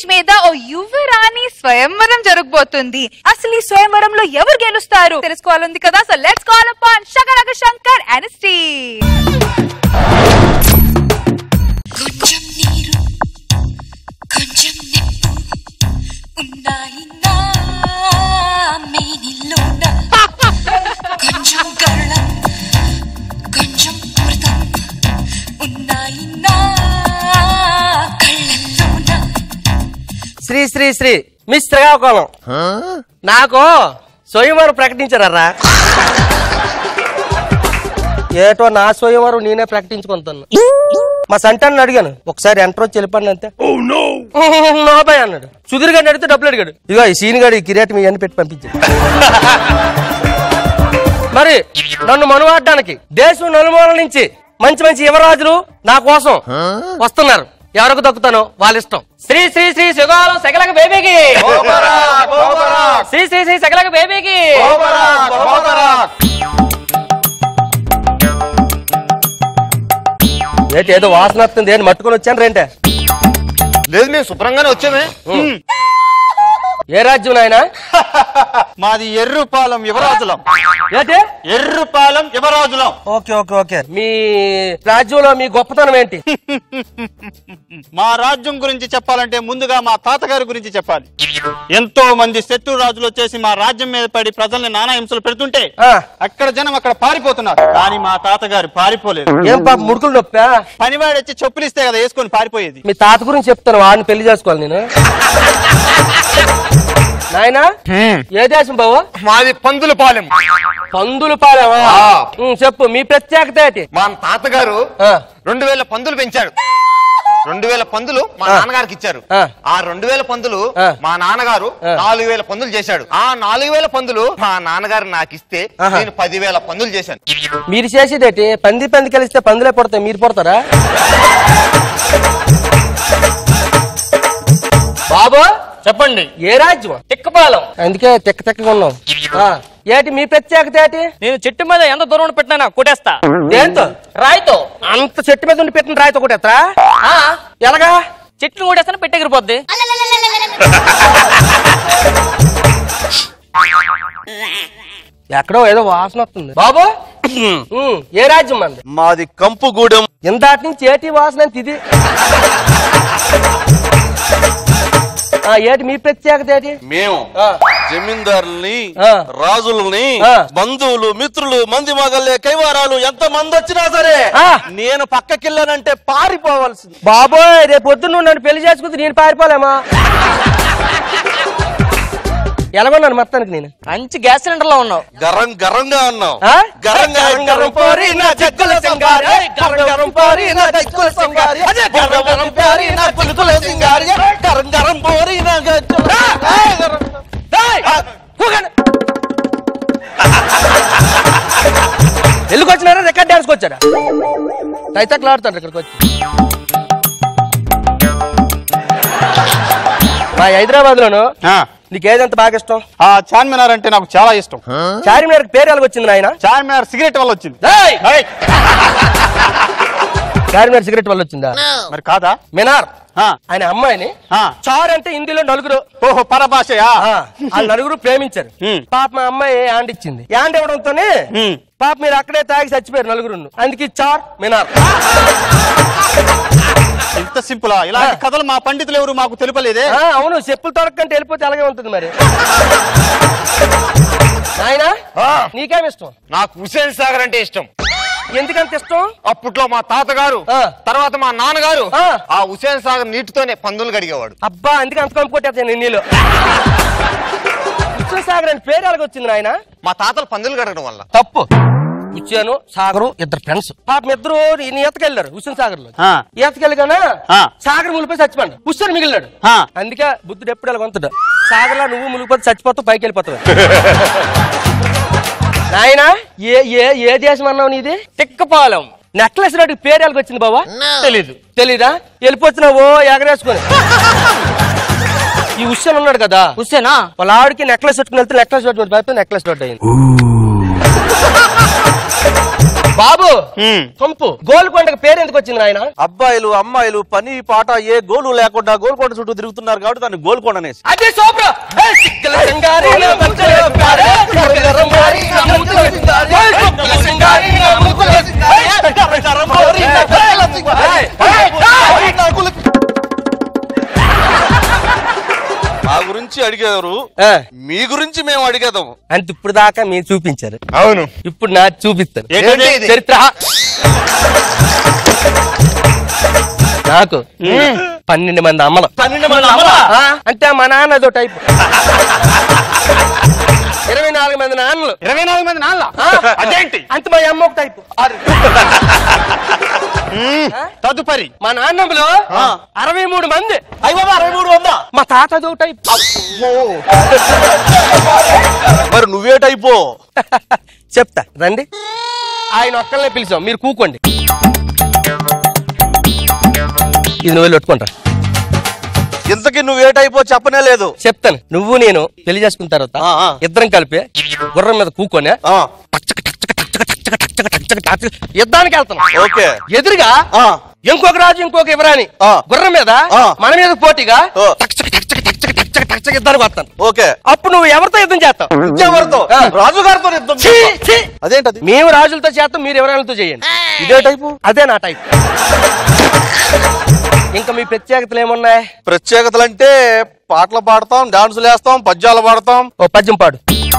Stage మీద ఓ యువరాణి స్వయంవరం జరగబోతుంది అసలు ఈ స్వయంవరంలో ఎవరు గెలుస్తారు తెలుసుకోవాలంది కదా సో లెట్స్ కాల్ అపాన్ శకరక శంకర్ అండ్ స్టీవ్ కొంచెం నీరు కొంచెం నిప్పు ఉన్నాయి నా మేనిలోన కొంచెం గరళం కొంచెం మృతం ఉన్నాయి నా కళ్ళల్లోన శ్రీ శ్రీ శ్రీ మీ శ్రీకాకుళం నాకు స్వయంవరం ప్రకటించారా ఏటో నా స్వయంవరం నేనే ప్రకటించుకుంటాను మా సంటాన్ని అడిగాను ఒకసారి ఎంటర్ వచ్చి వెళ్ళిపోండి అంతే నో బాయ్ అన్నాడు సుధీర్ గారిని అడిగితే డబ్బులు అడిగాడు ఇదిగో ఈ సీన్ గారి కిరీటం ఇవన్నీ పెట్టి పంపించాడు మరి నన్ను మనువాడడానికి దేశం నలుమూలల నుంచి మంచి మంచి యువరాజులు నా కోసం వస్తున్నారు ఎవరికి దక్కుతానో వాళ్ళ ఇష్టం శ్రీ శ్రీ శ్రీ సుగాలం సకలక బేబీకి శ్రీ శ్రీ శ్రీ సకలక బేబీకి ఏంటి ఏదో వాసన వస్తుంది ఏంటి మట్టుకొని వచ్చాను రేంటే లేదు మేము శుభ్రంగానే వచ్చామే ఏ రాజ్యం నాయన మాది ఎర్రుపాలెం యువరాజులం ఏంటి ఎర్రుపాలెం యువరాజులం ఓకే ఓకే ఓకే మీ రాజ్యంలో మీ గొప్పతనం ఏంటి మా రాజ్యం గురించి చెప్పాలంటే ముందుగా మా తాతగారి గురించి చెప్పాలి ఎంతో మంది శత్రు రాజులు వచ్చేసి మా రాజ్యం మీద పడి ప్రజల్ని నానా హింసలు పెడుతుంటే ఆ. అక్కడ జనం అక్కడ పారిపోతున్నారు కానీ మా తాతగారు పారిపోలేదు ఏం పాప ముడుకులు నొప్పా పనివాడు వచ్చి చెప్పులిస్తే కదా వేసుకొని పారిపోయేది మీ తాత గురించి చెప్తాను వాడిని పెళ్లి చేసుకోవాలి నేను నాయనా ఏ దేశం బావు మాది పందుల పాలెం పందులు పాలేవా ఆ. ఉమ్, చెప్పు మీ ప్రత్యేకత ఏంటి మా తాతగారు ఆ, రెండు వేల పందులు పెంచాడు రెండు వేల పందులు మా ఆ. నాన్నగారికి ఇచ్చారు ఆ. ఆ రెండు వేల పందులు ఆ. మా నాన్నగారు ఆ. నాలుగు వేల పందులు చేశాడు ఆ నాలుగు వేల పందులు మా నాన్నగారు నాకు ఇస్తే ఆహా. నేను పదివేల పందులు చేశాను మీరు చేసేదేంటి పంది పంది కలిస్తే పందులే పడతాయి మీరు పడతారా బాబు చెప్పండి ఏ రాజ్యం తిక్కపాలెం అందుకే తెక్క తెక్కగా ఉన్నాం ఆ, ఏంటి మీ ప్రత్యేకత ఏంటి నేను చెట్టు మీద ఎంత దూరం పెట్టినా కొట్టేస్తా దేంతో రాయితో అంత చెట్టు మీద ఉండి పెట్టిన రాయితో ఒకటి ఎత్తరా ఆ, ఎలాగా చెట్లు కొట్టేస్తాను పెట్టెగిరిపోద్ది ఎక్కడో ఏదో వాసన వస్తుంది బాబు ఉమ్, ఏ రాజ్యం మంది మాది కంపుగూడెం ఇందాటి నుంచి ఏటి వాసన అంత ఇది ఆ, ఏటి మీ ప్రత్యేకత ఏంటి మేము ఆ, జమీందారుల్ని ఆ. రాజుల్ని ఆ. బంధువులు మిత్రులు మంది మగల్లే కైవారాలు ఎంత మంది వచ్చినా సరే ఆ. నేను పక్కకెళ్ళానంటే పారిపోవాల్సింది బాబోయ్ రేపు పొద్దున్న నువ్వు నన్ను పెళ్లి చేసుకుంటే నేను పారిపోలేమా ఎలాగొన్నాను మొత్తానికి నేను మంచి గ్యాస్ సిలిండర్ లో ఉన్నావు గరం గరంగా అన్నావు ఆ? గరం గరం గరం పోరి నా చెక్కుల సింగారి గరం గరం పోరి నా చెక్కుల సింగారి గరం గరం పోరి నా పులుకుల సింగారి గరం గరం పోరి నా గజ్జల గరం ఎందుకు వచ్చినారా రికార్డ్ డాన్స్కి వచ్చారా రైతక్లు ఆడుతాడు ఇక్కడికి వచ్చి మా హైదరాబాద్ లోను నీకు ఏదంత బాగా ఇష్టం ఆ చార్మినార్ అంటే నాకు చాలా ఇష్టం చార్మినార్ పేరు ఎలాగొచ్చింది నాయన చార్మినార్ సిగరెట్ వల్ల వచ్చింది ఏయ్! ఏయ్! చార్మినార్ సిగరెట్ వల్ల వచ్చిందా మరి కాదా మినార్ ఆ. ఆయన అమ్మాయిని ఆ. చార్ అంటే హిందీలో నలుగురు ఓహో పరభాషయా ఆ, వాళ్ళు నలుగురు ప్రేమించారు హ్మ్. పాప మా అమ్మాయి యాండ్ ఇచ్చింది యాండ్ ఇవ్వడంతోనే హ్మ్. పాప మీరు అక్కడే తాగి చచ్చిపోయారు నలుగురు అందుకే చార్ మినార్ ఇంత సింపులా ఇలాంటి కథలు మా పండితులు ఎవరు మాకు తెలుపలేదే ఆ, అవును చెప్పులు తొడకంటే వెళ్ళిపోతే అలాగే ఉంటుంది మరి నాయనా నీకేమి ఇష్టం నాకు హుసేన్ సాగర్ అంటే ఇష్టం ఎందుకంత ఇష్టం అప్పట్లో మా తాతగారు ఆ. తర్వాత మా నాన్నగారు ఆ. ఆ హుసేన్ సాగర్ నీటితోనే పందులు కడిగేవాడు అబ్బా అందుకే అంత కంపుకొట్టేస్తాను నేను నీళ్ళు సాగర్ అని పేరు ఎలాగొచ్చింది నాయన మా తాతలు పందులు కడగడం వల్ల తప్పు ఉచ్చాను సాగరు ఇద్దరు ఫ్రెండ్స్ పాపం ఇద్దరు ఈయన ఈతకెళ్ళారు హుస్సేన్ సాగర్ లో ఆ. ఈతకెళ్ళగానే ఆ. సాగర్ ములిపోయి చచ్చిపోయాడు హుస్సేన్ మిగిలినాడు ఆ. అందుకే బుద్ధుడు ఎప్పుడు వెళ్ళగొంతుడు సాగర్లో నువ్వు మునిగిపోతే చచ్చిపోతావు పైకి వెళ్ళిపోతావు నాయనా ఏ ఏ ఏ దేశం అన్నావు నీది తిక్కపాలెం నెక్లెస్ రోడ్డు పేరు ఎలాగ వచ్చింది బాబా తెలీదు తెలీదా వెళ్ళిపోతున్నావు ఎగరేసుకొని ఈ హుస్సేన్ ఉన్నాడు కదా హుస్సేనా వాళ్ళ ఆవిడకి నెక్లెస్ పెట్టుకుని వెళ్తే నెక్లెస్ పెట్టుకుని నెక్లెస్ రోడ్ అయింది బాబు ఉమ్. పంపు గోల్కొండకు పేరు ఎందుకు వచ్చింది నాయన అబ్బాయిలు అమ్మాయిలు పని పాట ఏ గోలు లేకుండా గోల్కొండ చుట్టూ తిరుగుతున్నారు కాబట్టి దాన్ని గోల్కొండ అనేసి అదే సోప్రా ఏ సిక్కల సింగారి నా ముక్కుల సింగారి, గరగరం మారి నా ముక్కుల సింగారి, ఏ సిక్కల సింగారి నా ముక్కుల సింగారి, ఏ గరగరం మారి నా ముక్కుల సింగారి. ఏయ్, ఏయ్, మా గురించి అడిగారు ఏ, మీ గురించి మేము అడిగేదాం అంటే ఇప్పుడు దాకా మీరు చూపించారు అవును ఇప్పుడు నా చూపిస్తాను ఏంటంటే ఇది? చరిత్ర నాకు పన్నెండు మంది అమ్మలు పన్నెండు మంది అమ్మలా? ఆ, అంటే మా నాన్న అదో టైప్ ఇరవై నాలుగు మంది నాన్నలు ఇరవై నాలుగు మంది నాన్న ఆ, అదేంటి అంత మా అమ్మ ఒక టైప్ తదుపరి మా నాన్నమ్మలో అరవై మూడు మంది అయ్యి బాబా అరవై మూడు వందా మా తాత అదో టైప్ మరి నువ్వే టైపో చెప్తా రండి ఆయన ఒక్కళ్ళనే పిలిచాం మీరు కూకోండి ఇది నువ్వు వెళ్ళి పెట్టుకుంటా ఇంతకీ నువ్వే టైపో చెప్పనే లేదు చెప్తాను నువ్వు నేను పెళ్లి చేసుకున్న తర్వాత ఆ, ఆ. ఇద్దరం కలిపి గుర్రం మీద కూకొని ఆ, యుద్ధానికి వెళ్తాం ఓకే ఎదురుగా ఆ, ఇంకొక రాజు ఇంకొక యువరాణి ఆ. గుర్రం మీద ఆ. మన మీద పోటీగా ఓ. టక్ టక్ టక్ టక్ టక్ టక్ టక్ టక్ టక్ యుద్ధానికి వస్తాను ఓకే అప్పుడు నువ్వు ఎవరితో యుద్ధం చేస్తావు ఎవరితో ఆ. రాజుగారితో యుద్ధం ఛీ, చేస్తా. ఛీ. అదేంటది మేము రాజులతో చేస్తాం మీరు ఎవరాలతో చేయండి ఇదే టైపు అదే నా టైప్ ఇంకా మీ ప్రత్యేకతలు ఏమున్నాయి ప్రత్యేకతలు అంటే పాటలు పాడతాం డాన్సులు వేస్తాం పద్యాలు పాడతాం ఓ పద్యం పాడు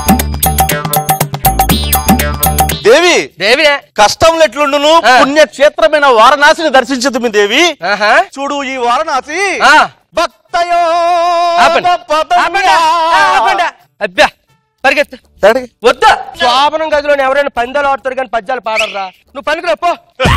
దేవి దేవినే కష్టం ఎట్లుండును ఆ. పుణ్యక్షేత్రమైన వారణాసిని దర్శించదు మీ దేవి ఆహా. చూడు ఈ వారణాసి ఆ. భక్తయో ఆపండి. ఆపండి. ఆ, ఆపండి. అబ్బా పరిగెత్తు వద్దా శోభనం గదిలో ఎవరైనా పందాలు ఆడుతారు కానీ పద్యాలు పాడర్రా నువ్వు పనికిరా పో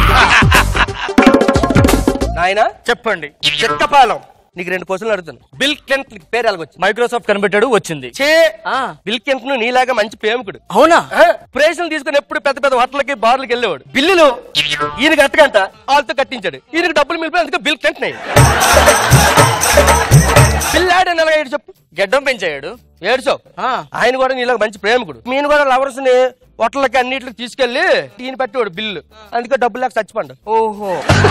నాయన చెప్పండి చిక్కపాలెం నీకు రెండు క్వశ్చన్లు అడుగుతాను బిల్ క్లింటన్ పేరు ఎలాగొచ్చింది మైక్రోసాఫ్ట్ కనిపెట్టాడు వచ్చింది చే ఆ. బిల్ క్లింటన్ నీలాగా మంచి ప్రేమికుడు అవునా ప్రేషన్లు తీసుకుని ఎప్పుడు పెద్ద పెద్ద హోటల్కి బార్లకి వెళ్ళేవాడు బిల్లులు ఈయనకి అట్టగంట వాళ్ళతో కట్టించాడు ఈయనకి డబ్బులు మిలిపి అందుకే బిల్ క్లింటన్ అయ్యాడు బిల్ ఆడని ఎలాగ ఏడు చెప్పు గడ్డం పెంచాడు ఏడ్చావు ఆ. ఆయన కూడా నీలాగా మంచి ప్రేమికుడు మీను కూడా లవర్స్ ని హోటల్కి అన్నిటికి తీసుకెళ్లి ఈయన పెట్టేవాడు బిల్లు అందుకే డబ్బులు లేక చచ్చిపోండు ఓహో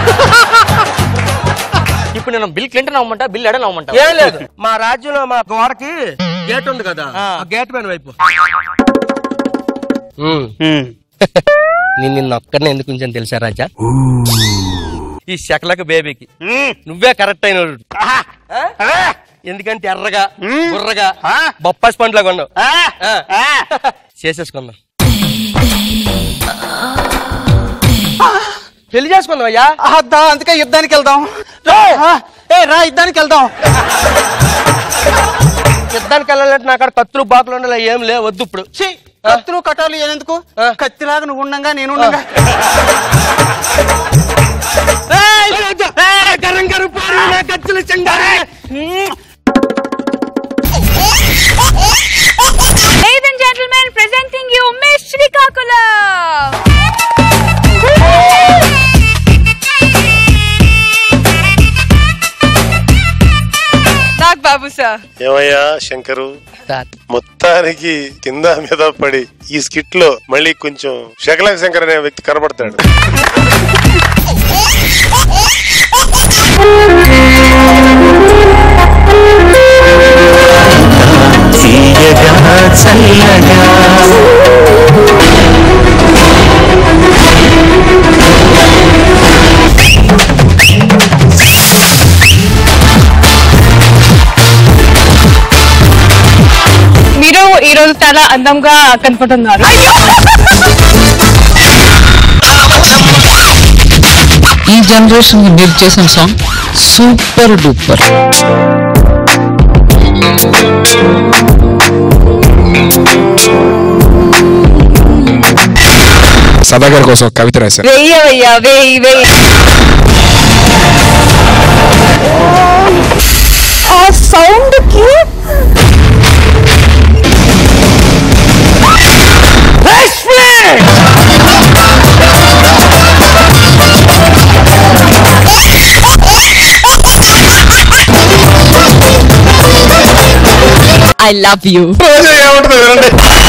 ఇప్పుడు నేను బిల్ క్లింటన్ అవ్వమంటా బిల్ ఎడన్ అవ్వమంటా ఏం లేదు మా రాజ్యంలో మా గోడకి గేట్ ఉంది కదా ఆ. ఆ గేట్ పైన వైపు నేను నిన్న ఒక్కడిని ఎందుకు ఉంచాను తెలుసా రాజా ఈ శకలక బేబీకి నువ్వే కరెక్ట్ అయిన వాడు. ఆ? ఎందుకంటే ఎర్రగా బుర్రగా ఆ. బొప్పాసి పండ్లాగా ఉన్నావు ఆ, ఆ. ఆ. చేసేసుకుందాం పెళ్లి చేసుకుందాం అయ్యా ఆ, దా, అందుకే యుద్ధానికి వెళ్దాం ఆ, ఏ రా యుద్ధానికి వెళ్దాం యుద్ధానికి వెళ్ళాలంటే నా కాడ కత్తులు బాకులు ఉండాలి ఏం లేవు వద్దు ఇప్పుడు ఛీ, కత్తులు కట్టాలి ఎందుకు ఆ. కత్తిలాగా నువ్వు ఉండంగా నేను ఉండంగా Ladies and gentlemen, presenting you Miss Srikakulam. Nag Babu sir ఏమయ్యా శంకరు మొత్తానికి కింద మీద పడి ఈ స్కిట్ లో మళ్ళీ కొంచెం శకలం శంకర్ అనే వ్యక్తి కనబడతాడు మీరు ఈ రోజు చాలా అందంగా కనపడుతున్నారు ఈ జనరేషన్ కి మీరు చేసిన సాంగ్ సూపర్ డూపర్ సదాగర్ కోసం కవిత రాశారు వెయ్యవయ్యా వెయ్యి వెయ్యి ఆ సౌండ్ కి ఐ లవ్ యూ ఏమంటుంది వినండి